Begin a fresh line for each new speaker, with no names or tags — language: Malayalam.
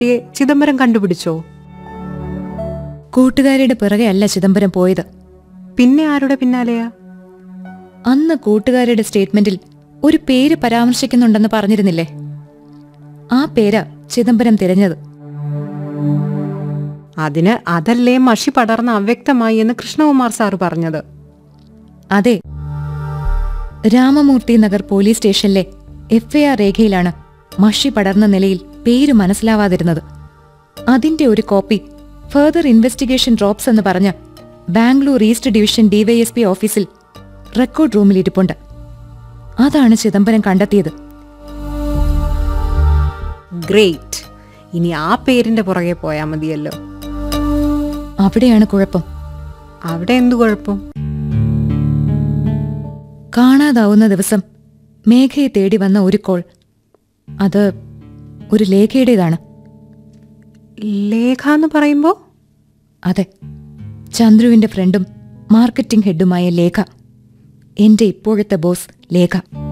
യെ ചിദംബരം കണ്ടുപിടിച്ചോ
കൂട്ടുകാരുടെ പിറകെ അല്ല ചിദംബരം പോയത്
പിന്നെ ആരുടെ പിന്നാലെയാ
അന്ന് കൂട്ടുകാരുടെ സ്റ്റേറ്റ്മെന്റിൽ ഒരു പേര് പരാമർശിക്കുന്നുണ്ടെന്ന് പറഞ്ഞിരുന്നില്ലേ ആ പേരാ ചിദംബരം തിരഞ്ഞത്
അതിന് അതല്ലേ മഷി പടർന്ന അവ്യക്തമായി എന്ന് കൃഷ്ണകുമാർ സാറ് പറഞ്ഞത്
അതെ രാമമൂർത്തി നഗർ പോലീസ് സ്റ്റേഷനിലെ എഫ്ഐആർ രേഖയിലാണ് മഷി പടർന്ന നിലയിൽ പേര് മനസ്സിലാവാതിരുന്നത് അതിന്റെ ഒരു കോപ്പി ഫർദർ ഇൻവെസ്റ്റിഗേഷൻ ഡ്രോപ്സ് എന്ന് പറഞ്ഞ് ബാംഗ്ലൂർ ഈസ്റ്റ് ഡിവിഷൻ ഡിവൈഎസ്പി ഓഫീസിൽ റെക്കോർഡ് റൂമിൽ ഇരിപ്പുണ്ട് അതാണ് ചിദംബരം കണ്ടെത്തിയത്
ഗ്രേറ്റ് ഇനി ആ പേരിന്റെ പുറകെ പോയാൽ മതിയല്ലോ
അവിടെയാണ് കുഴപ്പം
അവിടെ എന്തു കുഴപ്പം
കാണാതാവുന്ന ദിവസം മേഘയെ തേടി വന്ന ഒരു കോൾ അത് ഒരു ലേഖയുടേതാണ്
ലേഖ എന്ന് പറയുമ്പോ
അതെ ചന്ദ്രുവിന്റെ ഫ്രണ്ടും മാർക്കറ്റിംഗ് ഹെഡുമായ ലേഖ എന്റെ ഇപ്പോഴത്തെ ബോസ് ലേഖ